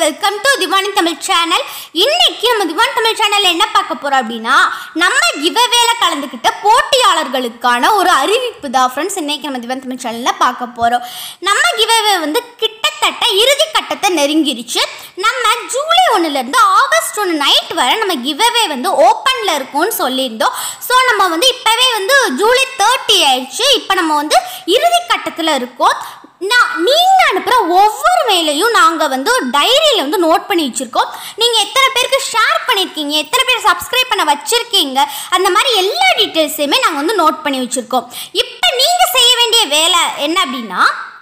welcome to Diwani Tamil channel இன்னைக்கு நம்ம திவானி தமிழ் சேனல்ல என்ன பார்க்க போறோம் அப்படின்னா நம்ம கிவவேல கலந்துக்கிட்ட போட்டியாளர்களுக்கான ஒரு அறிவிப்பு தான் ஃப்ரெண்ட்ஸ் இன்னைக்கு நம்ம திவானி தமிழ் சேனல்ல பார்க்க போறோம் நம்ம கிவவே வந்து கிட்டத்தட்ட இறுதி கட்டத்தை நெருங்கிருச்சு நம்ம ஜூலை ஒன்றுல இருந்து ஆகஸ்ட் ஒன்று நைட் வரை நம்ம கிவவே வந்து ஓப்பன்ல இருக்கும்னு சொல்லியிருந்தோம் ஸோ நம்ம வந்து இப்போவே வந்து ஜூலை தேர்ட்டி ஆயிடுச்சு இப்போ நம்ம வந்து இறுதி கட்டத்தில் இருக்கோம் நான் நீங்கள் அனுப்புகிற ஒவ்வொரு மெயிலையும் நாங்கள் வந்து டைரியில் வந்து நோட் பண்ணி வச்சுருக்கோம் நீங்கள் எத்தனை பேருக்கு ஷேர் பண்ணியிருக்கீங்க எத்தனை பேர் சப்ஸ்கிரைப் பண்ண வச்சுருக்கீங்க அந்த மாதிரி எல்லா டீட்டெயில்ஸையுமே நாங்கள் வந்து நோட் பண்ணி வச்சுருக்கோம் இப்போ நீங்கள் செய்ய வேண்டிய வேலை என்ன அப்படின்னா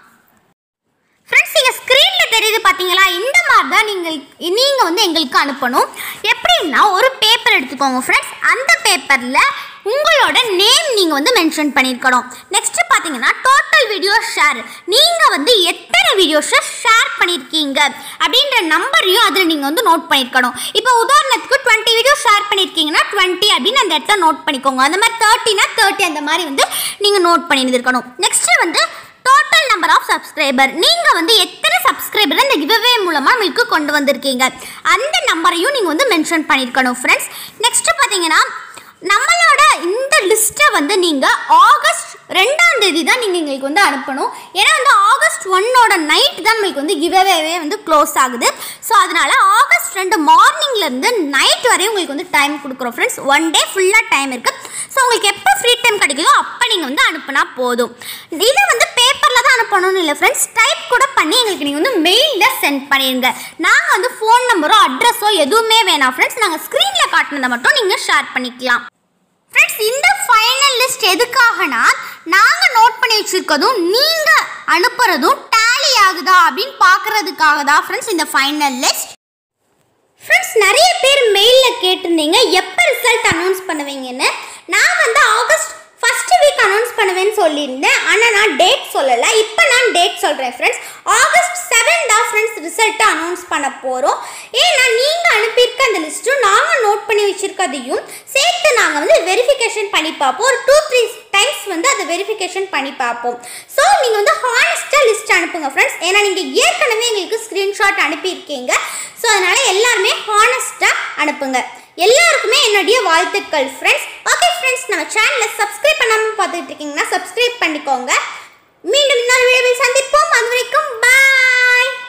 ஃப்ரெண்ட்ஸ் நீங்கள் ஸ்க்ரீனில் தெரியுது பார்த்தீங்களா இந்த மாதிரி தான் நீங்கள் நீங்கள் வந்து எங்களுக்கு அனுப்பணும் எப்படின்னா ஒரு பேப்பர் எடுத்துக்கோங்க ஃப்ரெண்ட்ஸ் அந்த பேப்பரில் உங்களோட நேம் நீங்கள் வந்து மென்ஷன் பண்ணியிருக்கணும் நெக்ஸ்ட்டு பார்த்தீங்கன்னா டோட்டல் வீடியோ ஷேர் நீங்கள் வந்து எத்தனை வீடியோஸை ஷேர் பண்ணியிருக்கீங்க அப்படின்ற நம்பரையும் அதில் நீங்கள் வந்து நோட் பண்ணியிருக்கணும் இப்போ உதாரணத்துக்கு டுவெண்ட்டி வீடியோ ஷேர் பண்ணியிருக்கீங்கன்னா டுவெண்ட்டி அப்படின்னு அந்த இடத்துல நோட் பண்ணிக்கோங்க அந்த மாதிரி தேர்ட்டினா தேர்ட்டி அந்த மாதிரி வந்து நீங்கள் நோட் பண்ணியிருக்கணும் நெக்ஸ்ட்டு வந்து டோட்டல் நம்பர் ஆஃப் சப்ஸ்கிரைபர் நீங்கள் வந்து எத்தனை சப்ஸ்கிரைபர் இந்த கிவ்அவே மூலமாக உங்களுக்கு கொண்டு வந்திருக்கீங்க அந்த நம்பரையும் நீங்கள் வந்து மென்ஷன் பண்ணியிருக்கணும் ஃப்ரெண்ட்ஸ் நெக்ஸ்ட்டு பார்த்தீங்கன்னா நம்மளோட இந்த லிஸ்ட்டை வந்து நீங்கள் ஆகஸ்ட் ரெண்டாம் தேதி தான் நீங்கள் எங்களுக்கு வந்து அனுப்பணும் ஏன்னா வந்து ஆகஸ்ட் ஒன்னோட நைட் தான் நம்மளுக்கு வந்து கிவ்அவேவே வந்து க்ளோஸ் ஆகுது ஸோ அதனால் ஆகஸ்ட் ரெண்டு மார்னிங்லேருந்து நைட் வரையும் உங்களுக்கு வந்து டைம் கொடுக்குறோம் ஃப்ரெண்ட்ஸ் ஒன் டே ஃபுல்லாக டைம் இருக்குது ஸோ உங்களுக்கு எப்போ ஃப்ரீ டைம் கிடைக்குதோ அப்போ நீங்கள் வந்து அனுப்புனா போதும் இதை வந்து பேப்பரில் தான் அனுப்பணும்னு இல்லை ஃப்ரெண்ட்ஸ் டைப் கூட பண்ணி எங்களுக்கு நீங்கள் வந்து மெயிலில் சென்ட் பண்ணிடுங்க நாங்கள் வந்து ஃபோன் நம்பரோ அட்ரஸோ எதுவுமே வேணாம் ஃப்ரெண்ட்ஸ் நாங்கள் ஸ்க்ரீனில் காட்டினதை மட்டும் நீங்கள் ஷேர் பண்ணிக்கலாம் ஃப்ரெண்ட்ஸ் இந்த ஃபைனல் லிஸ்ட் எதுக்காகனா நாங்கள் நோட் பண்ணி வச்சுருக்கதும் நீங்கள் அனுப்புறதும் டேலி ஆகுதா அப்படின்னு பார்க்குறதுக்காக தான் ஃப்ரெண்ட்ஸ் இந்த ஃபைனல் லிஸ்ட் ஃப்ரெண்ட்ஸ் நிறைய பேர் மெயிலில் கேட்டிருந்தீங்க எப்போ ரிசல்ட் அனௌன்ஸ் பண்ணுவீங்கன்னு நான் வந்து ஆகஸ்ட் ஃபர்ஸ்ட் வீக் அனௌன்ஸ் பண்ணுவேன்னு சொல்லியிருந்தேன் ஆனால் நான் டேட் சொல்லலை இப்போ நான் டேட் சொல்கிறேன் ஃப்ரெண்ட்ஸ் ஆகஸ்ட் செவன் தான் ஃப்ரெண்ட்ஸ் ரிசல்ட்டை அனௌன்ஸ் பண்ண போகிறோம் ஏன்னா நீங்கள் அனுப்பியிருக்க அந்த லிஸ்ட்டும் நாங்கள் நோட் பண்ணி வச்சுருக்கதையும் சேர்த்து நாங்கள் வந்து வெரிஃபிகேஷன் பண்ணி பார்ப்போம் ஒரு டூ த்ரீ டைம்ஸ் வந்து அதை வெரிஃபிகேஷன் பண்ணி பார்ப்போம் ஸோ நீங்கள் வந்து ஹானஸ்ட்டாக லிஸ்ட் அனுப்புங்க ஃப்ரெண்ட்ஸ் ஏன்னா நீங்கள் ஏற்கனவே எங்களுக்கு ஸ்க்ரீன்ஷாட் அனுப்பியிருக்கீங்க ஸோ அதனால் எல்லாருமே ஹானஸ்ட்டாக அனுப்புங்க எல்லாருக்குமே என்னுடைய வாழ்த்துக்கள் ஃப்ரெண்ட்ஸ் ஓகே ஃப்ரெண்ட்ஸ் நம்ம சேனலை சப்ஸ்கிரைப் பண்ணாமல் பார்த்துட்டு இருக்கீங்கன்னா சப்ஸ்கிரைப் பண்ணிக்கோங்க மீண்டும் இன்னொரு வீடியோவில் சந்திப்போம் அது வரைக்கும் பாய்